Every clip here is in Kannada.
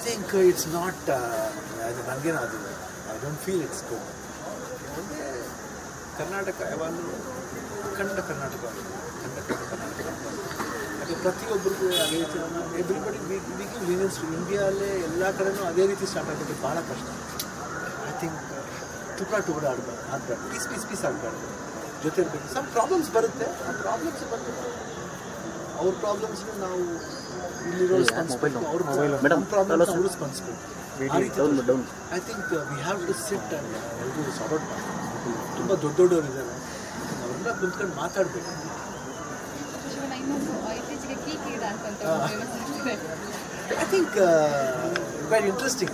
ಥಿಂಕ್ ಇಟ್ಸ್ ನಾಟ್ ಅದು ನನಗೇನು ಅದು I don't feel it's good ಮುಂದೆ ಕರ್ನಾಟಕ ಯಾವಾಗಲೂ ಅಖಂಡ ಕರ್ನಾಟಕ ಅಖಂಡ ಕರ್ನಾಟಕ ಯಾಕೆ ಪ್ರತಿಯೊಬ್ಬರಿಗೂ ಅದೇ ರೀತಿ ಎವ್ರಿಬಡಿ ಬಿಗಿ ಲೀನಿಯನ್ಸ್ ಇಂಡಿಯಾಲ್ಲೇ ಎಲ್ಲ ಕಡೆನೂ ಅದೇ ರೀತಿ ಸ್ಟಾರ್ಟ್ ಆಗೋದು ಭಾಳ ಕಷ್ಟ ಐ ಥಿಂಕ್ ಟುಕ್ಡ ಟುಕ್ಡ ಆಡಬಾರ್ದು ಆಗಬಾರ್ದು ಪೀಸ್ ಪೀಸ್ ಪೀಸ್ ಆಗಬಾರ್ದು ಜೊತೆ ಇರಬೇಕು ಸಮ್ ಪ್ರಾಬ್ಲಮ್ಸ್ ಬರುತ್ತೆ ಆ ಪ್ರಾಬ್ಲಮ್ಸ್ ಬಂದ್ಬಿಟ್ಟು ಅವ್ರ ಪ್ರಾಬ್ಲಮ್ಸ್ನ ನಾವು ಇಲ್ಲಿರೋ ಸ್ಪಂದಿಸ್ಬೇಕು ಅವ್ರ ಪ್ರಾಬ್ಲಮ್ಸ್ ಅವರು ಸ್ಪಂದಿಸ್ಬೇಕು ಆ ರೀತಿ I think we have to sit and ಎಲ್ಲರೂ ಸಾರ್ಟ್ ಔಟ್ ಮಾಡಬೇಕು ತುಂಬ ದೊಡ್ಡ ದೊಡ್ಡವರು ಇದ್ದಾರೆ ಅವರೆಲ್ಲ ಕುಂತ್ಕೊಂಡು ಮಾತಾಡಬೇಕು ಶಿವಣ್ಣ ಇನ್ನೊಂದು ಇತ್ತೀಚೆಗೆ ಕೀಕಿ ಡ್ಯಾನ್ಸ್ ಅಂತ famous ಆಗ್ತಿದೆ. ಐ ಥಿಂಕ್ ವೆರಿ ಇಂಟ್ರೆಸ್ಟಿಂಗ್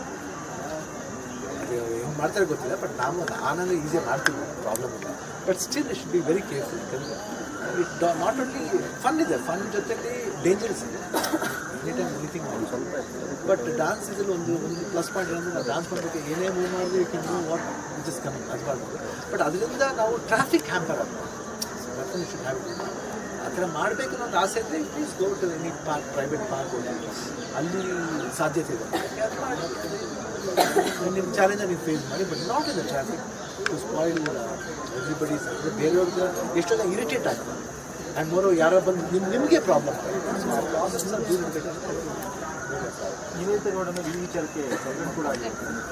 ಅದು ಹೆಂಗೆ ಮಾಡ್ತಾರೆ ಗೊತ್ತಿಲ್ಲ ಬಟ್ ನಾವು ನಾನಂದ್ರೆ ಈಸಿ ಮಾಡ್ತೀವಿ ಪ್ರಾಬ್ಲಮ್ ಇಲ್ಲ but still should be very careful ಯಾಕಂದರೆ ಇಟ್ ನಾಟ್ ಓನ್ಲಿ ಫನ್ ಇದೆ ಫನ್ ಜೊತೆಲಿ ಡೇಂಜರಸ್ ಇದೆ any time anything but dance ಇದ್ರಲ್ಲಿ ಒಂದು ಒಂದು ಪ್ಲಸ್ ಪಾಯಿಂಟ್ ಏನಂದ್ರೆ ನಾವು ಡಾನ್ಸ್ ಮಾಡಬೇಕು ಏನೇ ಮೂವ್ ಮಾಡಿದ್ರೆ you can move what which is coming ಅದು ಮಾಡ್ಬೋದು ಬಟ್ ಅದರಿಂದ ನಾವು ಟ್ರಾಫಿಕ್ ಹ್ಯಾಂಪರ್ ಆಗ್ಬೋದು ಶುಡ್ ಹ್ಯಾವ್ ಆ ಥರ ಮಾಡಬೇಕು ಅನ್ನೋದು ಆಸೆ ಇದ್ದರೆ please go to any park private park ಅಲ್ಲಿ ಸಾಧ್ಯತೆ ಇದೆ ಅದು ಮಾಡಿ. ನಿಮ್ಮ ಚಾಲೆಂಜ್ ನೀವು ಫೇಸ್ ಮಾಡಿ but not in the traffic to spoil everybody's ಅಂದರೆ ಬೇರೆಯವ್ರಿಗೆ ಎಷ್ಟೋ ಜನ ಇರಿಟೇಟ್ ಆಗ್ತದೆ ಆ್ಯಂಡ್ ಮೋರೋ ಯಾರೋ ಬಂದು ನಿಮ್ ನಿಮಗೆ ಪ್ರಾಬ್ಲಮ್ ಸೊ ಆ ಪ್ರಾಬ್ಲಮ್ಸ್ನ ದೂರ ಇಡಬೇಕಂತ ವಿನೀತಗೌಡ ಮೇಲೆ ಈ ವಿಚಾರಕ್ಕೆ ಸೆಗ್ಮೆಂಟ್ ಕೂಡ ಆಗಿದೆ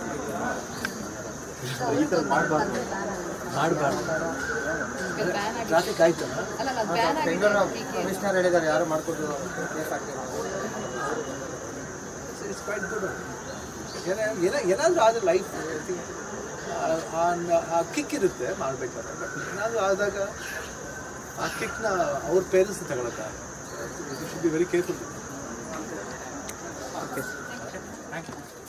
ಈ ಥರ ಮಾಡಬಾರ್ದು ಮಾಡಬಾರ್ದು ಈಗ ಬ್ಯಾನ್ ಆಗಿ ಟ್ರಾಫಿಕ್ ಆಯ್ತಲ್ಲ ಅಲ್ಲ ಅಲ್ಲ ಬ್ಯಾನ್ ಆಗಿದೆ ಬೆಂಗಳೂರು ಕೀಕಿ. ಕಮಿಷನರ್ ಹೇಳಿದ್ದಾರೆ ಯಾರು ಮಾಡ್ಕೊಟ್ಟು ಕೇಸ್ ಆಗ್ತಿಲ್ಲ ಇಟ್ಸ್ ಕ್ವೈಟ್ ಗುಡ್ ಏನ ಏನ ಏನಾದರೂ ಆದರೆ ಲೈಫ್ ಆ ಕಿಕ್ ಇರುತ್ತೆ ಮಾಡಬೇಕಾದ್ರೆ ಬಟ್ ಏನಾದರೂ ಆದಾಗ ಆ ಕಿಕ್ನ ಅವ್ರ ಪೇರೆಂಟ್ಸ್ ತಗೊಳಕ್ಕೆ should be very careful okay thank you